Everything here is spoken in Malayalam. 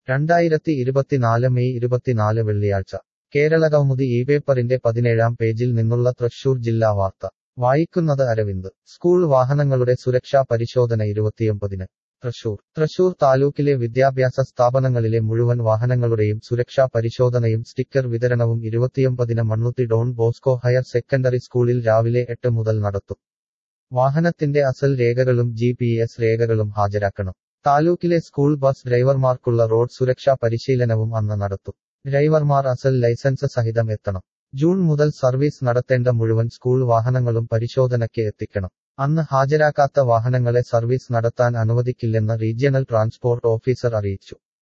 രണ്ടായിരത്തി ഇരുപത്തിനാല് മെയ് ഇരുപത്തിനാല് വെള്ളിയാഴ്ച കേരളകൗമുദി ഈ പേപ്പറിന്റെ പതിനേഴാം പേജിൽ നിന്നുള്ള തൃശൂർ ജില്ലാ വാർത്ത വായിക്കുന്നത് അരവിന്ദ് സ്കൂൾ വാഹനങ്ങളുടെ സുരക്ഷാ പരിശോധന ഇരുപത്തിയൊമ്പതിന് തൃശൂർ തൃശൂർ താലൂക്കിലെ വിദ്യാഭ്യാസ സ്ഥാപനങ്ങളിലെ മുഴുവൻ വാഹനങ്ങളുടെയും സുരക്ഷാ പരിശോധനയും സ്റ്റിക്കർ വിതരണവും ഇരുപത്തിയൊമ്പതിന് Mannuthy Don Bosco higher secondary സ്കൂളിൽ രാവിലെ എട്ട് മുതൽ നടത്തും വാഹനത്തിന്റെ അസൽ രേഖകളും ജി രേഖകളും ഹാജരാക്കണം താലൂക്കിലെ സ്കൂൾ ബസ് ഡ്രൈവർമാർക്കുള്ള റോഡ് സുരക്ഷാ പരിശീലനവും അന്ന് നടത്തും ഡ്രൈവർമാർ അസൽ ലൈസൻസ് സഹിതം എത്തണം ജൂൺ മുതൽ സർവീസ് നടത്തേണ്ട മുഴുവൻ സ്കൂൾ വാഹനങ്ങളും പരിശോധനയ്ക്ക് എത്തിക്കണം അന്ന് ഹാജരാക്കാത്ത വാഹനങ്ങളെ സർവീസ് നടത്താൻ അനുവദിക്കില്ലെന്ന് റീജിയണൽ ട്രാൻസ്പോർട്ട് ഓഫീസർ അറിയിച്ചു